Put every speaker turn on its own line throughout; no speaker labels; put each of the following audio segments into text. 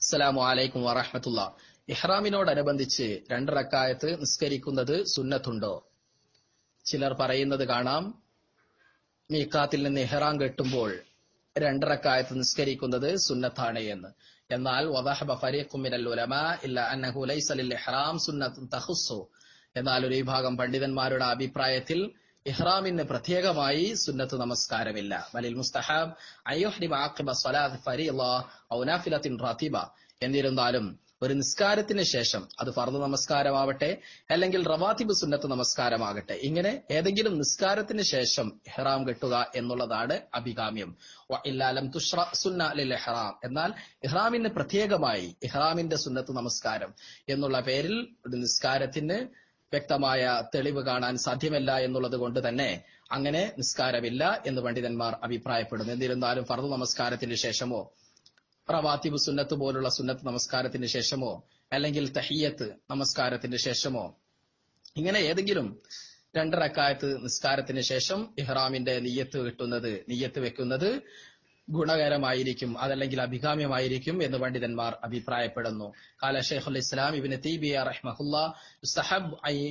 അസ്സലാമു അലൈക്കും വറഹമത്തുള്ള ഇഹ്റാമിനോടനുബന്ധിച്ച് രണ്ട് റക്കായത്ത് നിസ്കരിക്കുന്നത് സുന്നത്തുണ്ടോ ചിലർ പറയുന്നത് കാണാം മീക്കാത്തിൽ നിന്ന് ഇഹ്റാം കെട്ടുമ്പോൾ രണ്ട് റക്കായത്ത് നിസ്കരിക്കുന്നത് സുന്നത്താണ് എന്ന് എന്നാൽ വദഹബ ഫരീഖും മിനൽ ഉലമാ ഇല്ല അന്നഹു ലൈസ ലിൽ ഇഹ്റാം സുന്നത്തുൻ തഖുസ്സു എന്നാൽ ഒരു വിഭാഗം പണ്ഡിതന്മാരുടെ അഭിപ്രായത്തിൽ ഇഹ്റാമിന് പ്രത്യേകമായി സുന്നത്ത് നമസ്കാരമില്ല വലിൽ മുസ്തഹാബ് അയ്യുഹ്രിമ ആഖിബ സ്വലാത്ത് ഫരീള ഔ നാഫിലത്തിൻ റതീബ എന്നിരുന്നാലും ഒരു നിസ്കാരത്തിന് ശേഷം അത് ഫർദ് നമസ്കാരമാവട്ടെ അല്ലെങ്കിൽ റവാത്തിബ് സുന്നത്ത് നമസ്കാരമാകട്ടെ ഇങ്ങനെ ഏതെങ്കിലും നിസ്കാരത്തിന് ശേഷം ഇഹ്റാം കെട്ടുക എന്നുള്ളതാണ് അഭികാമ്യം വ ഇല്ലാലം തുഷ്റ സുന്ന ലിൽ ഇഹ്റാം എന്നാൽ ഇഹ്റാമിന് പ്രത്യേകമായി ഇഹ്റാമിന്റെ സുന്നത്ത് നമസ്കാരം എന്നുള്ള പേരിൽ ഒരു നിസ്കാരത്തിന് വ്യക്തമായ തെളിവ് കാണാൻ സാധ്യമല്ല എന്നുള്ളത് കൊണ്ട് തന്നെ അങ്ങനെ നിസ്കാരമില്ല എന്ന് പണ്ഡിതന്മാർ അഭിപ്രായപ്പെടുന്നു എന്നിരുന്നാലും ഫർദ് നമസ്കാരത്തിന് ശേഷമോ റവാത്തിബ് സുന്നത്ത് പോലുള്ള സുന്നത്ത് നമസ്കാരത്തിന് ശേഷമോ അല്ലെങ്കിൽ തഹിയത്ത് നമസ്കാരത്തിന് ശേഷമോ ഇങ്ങനെ ഏതെങ്കിലും രണ്ടരക്കായത്ത് നിസ്കാരത്തിന് ശേഷം ഇഹ്റാമിന്റെ നീയത്ത് കിട്ടുന്നത് നീയത്ത് വെക്കുന്നത് ഗുണകരമായിരിക്കും അതല്ലെങ്കിൽ അഭികാമ്യമായിരിക്കും എന്ന് പണ്ഡിതന്മാർ അഭിപ്രായപ്പെടുന്നു കാല ഷെയ്ഖുൽ ഇസ്ലാം ഇബിന് തീബിയ റഹ്മഹുല്ല സഹബ്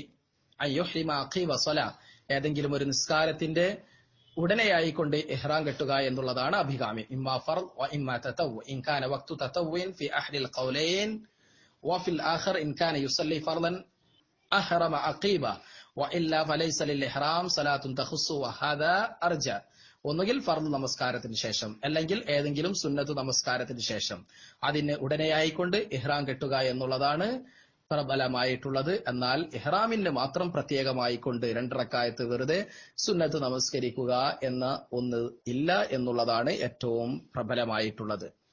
വസല ഏതെങ്കിലും ഒരു നിസ്കാരത്തിന്റെ ഉടനെയായിക്കൊണ്ട് ഇഹ്റാം കെട്ടുക എന്നുള്ളതാണ് അഭികാമ്യം ഇമ്മാ ഫർദ് വ ഇമ്മാ തതവ്വു ഇൻ കാന വഖ്തു തതവ്വുൻ ഫി അഹ്ലിൽ ഖൗലൈൻ വഫിൽ ആഖർ ഇൻ കാന യുസല്ലി ഫർദൻ അഹ്റമ അഖീബ വഇല്ല ഫലൈസ ലിൽ ഇഹ്റാം സലാത്തുൻ തഖുസ്സു വഹാദാ അർജ ഒന്നുകിൽ ഫർദ് നമസ്കാരത്തിന് ശേഷം അല്ലെങ്കിൽ ഏതെങ്കിലും സുന്നത്ത് നമസ്കാരത്തിന് ശേഷം അതിന് ഉടനെയായിക്കൊണ്ട് ഇഹ്റാം കെട്ടുക എന്നുള്ളതാണ് പ്രബലമായിട്ടുള്ളത് എന്നാൽ ഇഹ്റാമിന് മാത്രം പ്രത്യേകമായിക്കൊണ്ട് രണ്ടിറക്കായത്ത് വെറുതെ സുന്നത്ത് നമസ്കരിക്കുക എന്ന ഒന്ന് ഇല്ല എന്നുള്ളതാണ് ഏറ്റവും പ്രബലമായിട്ടുള്ളത്